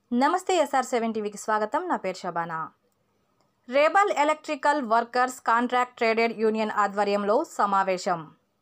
నమస్తే SR seven టీవీకి స్వాగతం నా పేరు Shabana rebel electrical workers contract traded union ఆధ్వర్యంలో సమావేశం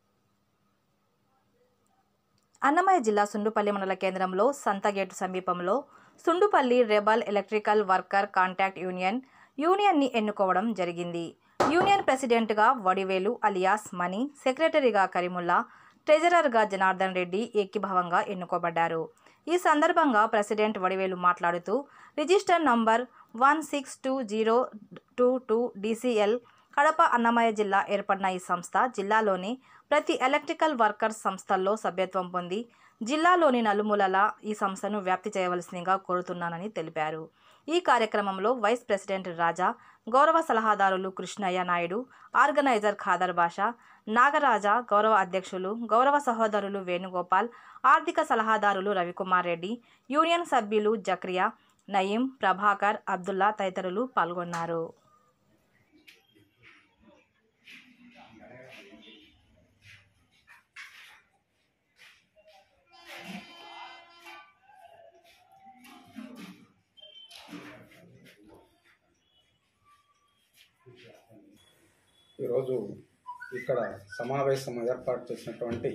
అన్నమయ్య జిల్లా సుండుపల్లి మండల కేంద్రంలో సంతగేటు సమీపంలో Sundupalli rebel electrical worker contract union యూనియన్ని ఎన్నుకోవడం జరిగింది యూనియన్ ప్రెసిడెంట్గా వడివేలు అలియాస్ మణి సెక్రటరీగా కరీముల్లా ట్రెజరర్గా జనార్దన్ రెడ్డి ఏకీభావంగా ఎన్నుకోబడ్డారు ఈ సందర్భంగా ప్రెసిడెంట్ వడివేలు మాట్లాడుతూ register number one six two zero two two DCL Kadapa Annamayya జిల్లా ఏర్పడిన ఈ సంస్థ జిల్లాలోని ప్రతి ఎలక్ట్రికల్ వర్కర్స్ సంస్థల్లో సభ్యత్వం పొంది జిల్లాలోని నలుమూలల ఈ సంస్థను వ్యాప్తి చేయవలసిందిగా కోరుతున్నానని తెలిపారు ఈ కార్యక్రమంలో వైస్ ప్రెసిడెంట్ రాజా గౌరవ సలహాదారులు కృష్ణయ్య నాయుడు ఆర్గనైజర్ ఖాదర్ బాషా నాగరాజ గౌరవ అధ్యక్షులు గౌరవ సహోదరులు వేణుగోపాల్ ఆర్థిక సలహాదారులు రవికుమార్ రెడ్డి యూనియన్ సభ్యులు జక్రియా నయీం ప్రభాకర్ అబ్దుల్లా తదితరులు పాల్గొన్నారు ఈరోజు ఇక్కడ సమావేశం ఏర్పాటు చేసినటువంటి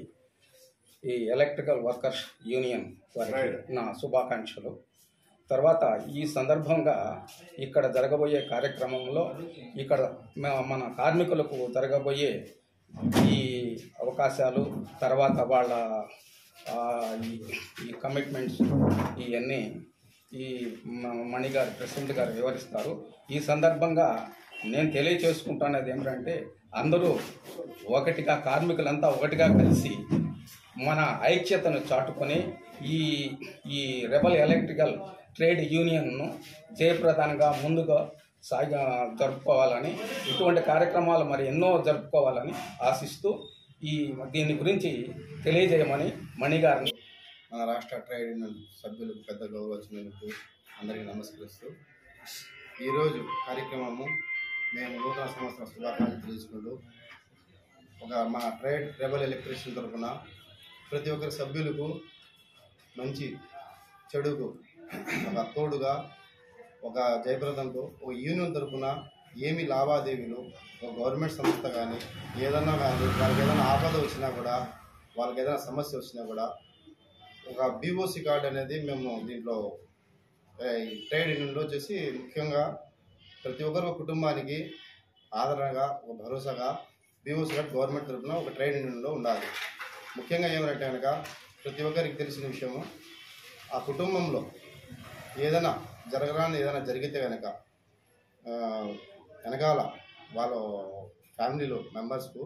ఈ ఎలక్ట్రికల్ వర్కర్స్ యూనియన్ వారికి నా శుభాకాంక్షలు తర్వాత ఈ సందర్భంగా ఇక్కడ జరగబోయే కార్యక్రమంలో ఇక్కడ మ- మన కార్మికులకు జరగబోయే ఈ అవకాశాలు తర్వాత వాళ్ళ ఆ, ఈ ఈ కమిట్మెంట్స్ ఇవన్నీ ఈ మ- మణి గారు ప్రెసిడెంట్ గారు వివరిస్తారు ఈ సందర్భంగా నేను తెలియచేసుకుంటున్నది ఏమిటంటే అందరూ ఒకటిగా కార్మికులంతా ఒకటిగా కలిసి మన ఐక్యతను చాటుకొని ఈ ఈ రెబల్ ఎలక్ట్రికల్ ట్రేడ్ యూనియన్ను జయప్రదానంగా ముందుగా సాగ జరుపుకోవాలని ఇటువంటి కార్యక్రమాలు మరి ఎన్నో జరుపుకోవాలని ఆశిస్తూ ఈ దీని గురించి తెలియజేయమని మణి గారిని మన రాష్ట్ర ట్రేడ్ యూనియన్ సభ్యులకు పెద్ద గౌరవచ్చినందుకు అందరికీ నమస్కరిస్తూ ఈరోజు కార్యక్రమము మేము నూతన సంవత్సరం శుభాకాంక్షలు తెలుసుకుంటూ ఒక మా ట్రేడ్ రెబల్ ఎలక్ట్రీషియన్ తరఫున ప్రతి ఒక్కరి సభ్యులకు మంచి చెడుకు ఒక తోడుగా ఒక జయప్రదంతో ఒక యూనియన్ తరఫున ఏమి లావాదేవీలు ఒక గవర్నమెంట్ సంస్థ కానీ ఏదన్నా కానీ వాళ్ళకి ఏదైనా ఆపద వచ్చినా కూడా వాళ్ళకి ఏదైనా సమస్య వచ్చినా కూడా ఒక బీఓసి కార్డ్ అనేది మేము దీంట్లో ఏ, ఈ ట్రేడ్ యూనియన్లో వచ్చేసి ముఖ్యంగా ప్రతి ఒక్కరు ఒక కుటుంబానికి ఆదరణగా ఒక భరోసాగా బీఓసి కార్డ్ గవర్నమెంట్ తరఫున ఒక ట్రేడ్ యూనియన్లో ఉండాలి ముఖ్యంగా ఏమంటే కనుక ప్రతి ఒక్కరికి తెలిసిన విషయము ఆ కుటుంబంలో ఏదైనా జరగరాని ఏదైనా జరిగితే కనుక ఆ, వెనకాల వాళ్ళ ఫ్యామిలీలో మెంబర్స్కు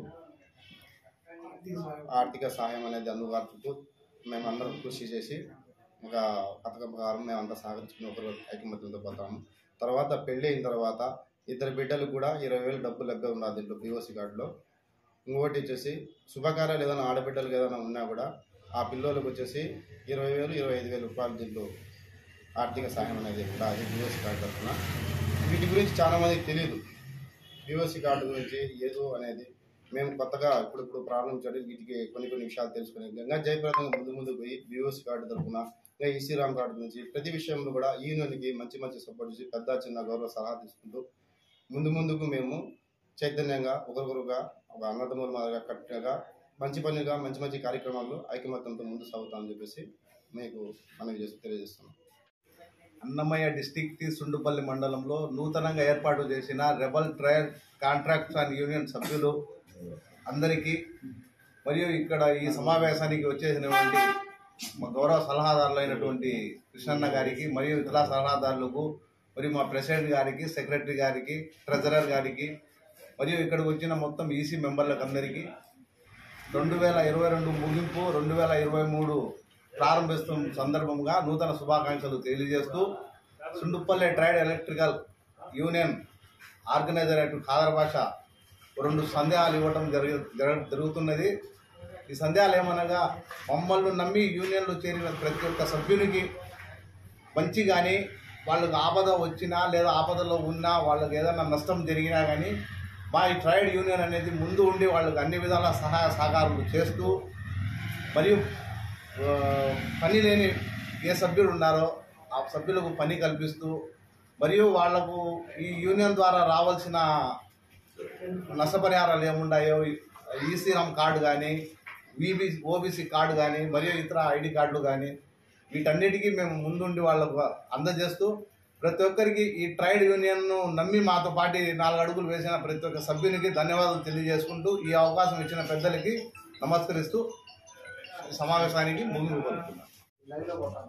ఆర్థిక సహాయం అనేది అందుబాటుకు మేమందరం కృషి చేసి ఒక పథకం ప్రకారం మేమంతా సహకరించుకుని ఒకరు ఐకమత్యంతో పోతాము తర్వాత పెళ్ళి అయిన తర్వాత ఇద్దరు బిడ్డలు కూడా ఇరవై వేలు డబ్బు లభ్యం ఉన్నది దీంట్లో పిఓసి కార్డులో ఇంకొకటి వచ్చేసి శుభకార్యాలు ఏదైనా ఆడబిడ్డలకు ఏదైనా ఉన్నా కూడా ఆ పిల్లలకు వచ్చేసి ఇరవై వేలు ఇరవై ఐదు వేల రూపాయలు దీంట్లో ఆర్థిక సహాయం అనేది కూడా అది పిఓసి కార్డు తరఫున వీటి గురించి చాలామందికి తెలియదు పిఓసి కార్డు గురించి ఏదో అనేది మేము కొత్తగా ఇప్పుడిప్పుడు ప్రారంభించడం వీటికి కొన్ని కొన్ని విషయాలు తెలుసుకుని గంగా జయప్రదంగా ముందు ముందు పోయి బిఓసి కార్డు తరఫున ఇంకా ఈసీ రామ్ కార్డు గురించి ప్రతి విషయంలో కూడా ఈ యూనియన్కి మంచి మంచి సపోర్ట్ చేసి పెద్ద చిన్న గౌరవ సలహా తీసుకుంటూ ముందు ముందుకు మేము చైతన్యంగా ఒకరికొకరుగా ఒక అన్నదమ్ముల మాదిరిగా కట్టుగా మంచి పనిగా మంచి మంచి కార్యక్రమాలు ఐకమత్యంతో ముందు సాగుతామని చెప్పేసి మీకు మనవి చేసి తెలియజేస్తున్నాం అన్నమయ్య డిస్టిక్ టి సుండుపల్లి మండలంలో నూతనంగా ఏర్పాటు చేసిన rebel trial contracts and union సభ్యులు అందరికీ మరియు ఇక్కడ ఈ సమావేశానికి వచ్చేసినటువంటి మా గౌరవ సలహాదారులైనటువంటి కృష్ణన్న గారికి మరియు ఇతర సలహాదారులకు మరియు మా ప్రెసిడెంట్ గారికి సెక్రటరీ గారికి ట్రెజరర్ గారికి మరియు ఇక్కడికి వచ్చిన మొత్తం ఈసీ మెంబర్లకు అందరికీ రెండు వేల ఇరవై రెండు ముగింపు రెండు వేల ఇరవై మూడు ప్రారంభిస్తున్న సందర్భంగా నూతన శుభాకాంక్షలు తెలియజేస్తూ Sundupalle trade electrical union organiser అయిన ఖాదర్ భాష రెండు సందేహాలు ఇవ్వటం జరిగి జరగ- జరుగుతున్నది ఈ సందేహాలు ఏమనగా మమ్మల్ని నమ్మి యూనియన్లో చేరిన ప్రతి ఒక్క సభ్యునికి మంచి కానీ వాళ్ళకి ఆపద వచ్చినా లేదా ఆపదలో ఉన్నా వాళ్ళకి ఏదైనా నష్టం జరిగినా కానీ మా ఈ ట్రైడ్ యూనియన్ అనేది ముందు ఉండి వాళ్ళకి అన్ని విధాల సహాయ సహకారాలు చేస్తూ మరియు ఆ, పని లేని ఏ సభ్యులు ఉన్నారో ఆ సభ్యులకు పని కల్పిస్తూ మరియు వాళ్లకు ఈ యూనియన్ ద్వారా రావాల్సిన నష్టపరిహారాలు ఏముండాయో ఈసీరామ్ కార్డు కానీ వీబీ ఓబీసీ కార్డు కానీ మరియు ఇతర ఐడి కార్డులు కానీ వీటన్నిటికీ మేము ముందుండి వాళ్ళకు అందజేస్తూ ప్రతి ఒక్కరికి ఈ ట్రైడ్ యూనియన్ను నమ్మి మాతో పాటు నాలుగు అడుగులు వేసిన ప్రతి ఒక్క సభ్యునికి ధన్యవాదాలు తెలియజేసుకుంటూ ఈ అవకాశం ఇచ్చిన పెద్దలకి నమస్కరిస్తూ ఈ సమావేశానికి ముందుకు పలుకుతున్నాను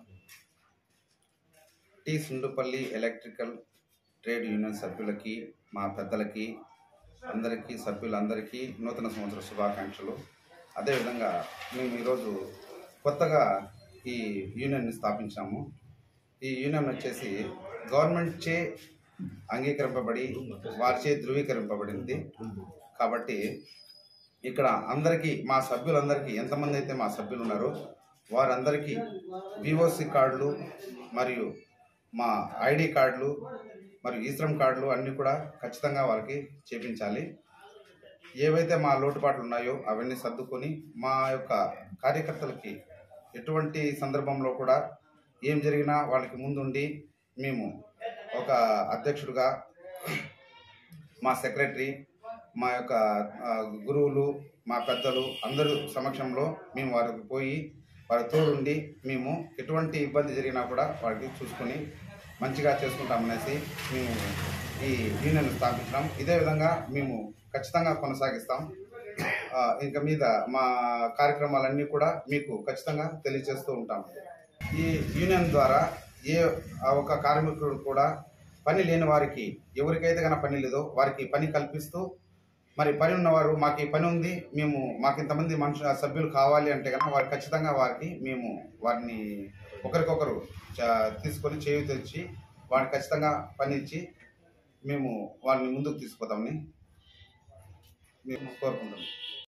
టి సుండుపల్లి ఎలక్ట్రికల్ ట్రేడ్ యూనియన్ సభ్యులకి మా పెద్దలకి అందరికీ సభ్యులందరికీ నూతన సంవత్సర శుభాకాంక్షలు అదేవిధంగా మేము ఈరోజు కొత్తగా ఈ యూనియన్ని స్థాపించాము ఈ యూనియన్ వచ్చేసి గవర్నమెంట్ చే అంగీకరింపబడి వారిచే ధృవీకరింపబడింది కాబట్టి ఇక్కడ అందరికీ మా సభ్యులందరికీ ఎంతమంది అయితే మా సభ్యులు ఉన్నారో వారందరికీ వివోసి కార్డులు మరియు మా ఐడి కార్డులు మరియు ఈశ్రమ్ కార్డులు అన్నీ కూడా ఖచ్చితంగా వారికి చేపించాలి ఏవైతే మా లోటుపాట్లు ఉన్నాయో అవన్నీ సర్దుకొని మా యొక్క కార్యకర్తలకి ఎటువంటి సందర్భంలో కూడా ఏం జరిగినా వాళ్ళకి ముందుండి మేము ఒక అధ్యక్షుడిగా మా సెక్రటరీ మా యొక్క ఆ, గురువులు మా పెద్దలు అందరూ సమక్షంలో మేము వారికి పోయి వారి తోడుండి మేము ఎటువంటి ఇబ్బంది జరిగినా కూడా వారికి చూసుకొని మంచిగా చేసుకుంటామనేసి మేము ఈ యూనియన్ స్థాపించినాం ఇదే విధంగా మేము ఖచ్చితంగా కొనసాగిస్తాం ఆ, ఇంక మీద మా కార్యక్రమాలన్నీ కూడా మీకు ఖచ్చితంగా తెలియజేస్తూ ఉంటాం ఈ యూనియన్ ద్వారా ఏ ఆ ఒక కార్మికుడు కూడా పని లేని వారికి ఎవరికైతే కనుక పని లేదో వారికి పని కల్పిస్తూ మరి పని ఉన్నవారు మాకు ఈ పని ఉంది మేము మాకు ఇంతమంది మనుషులు సభ్యులు కావాలి అంటే కనుక వారికి ఖచ్చితంగా వారికి మేము వారిని ఒకరికొకరు చ- తీసుకొని చేయి తెచ్చి వారికి ఖచ్చితంగా పని ఇచ్చి మేము వారిని ముందుకు తీసుకుపోతామని మేము కోరుకుంటున్నాం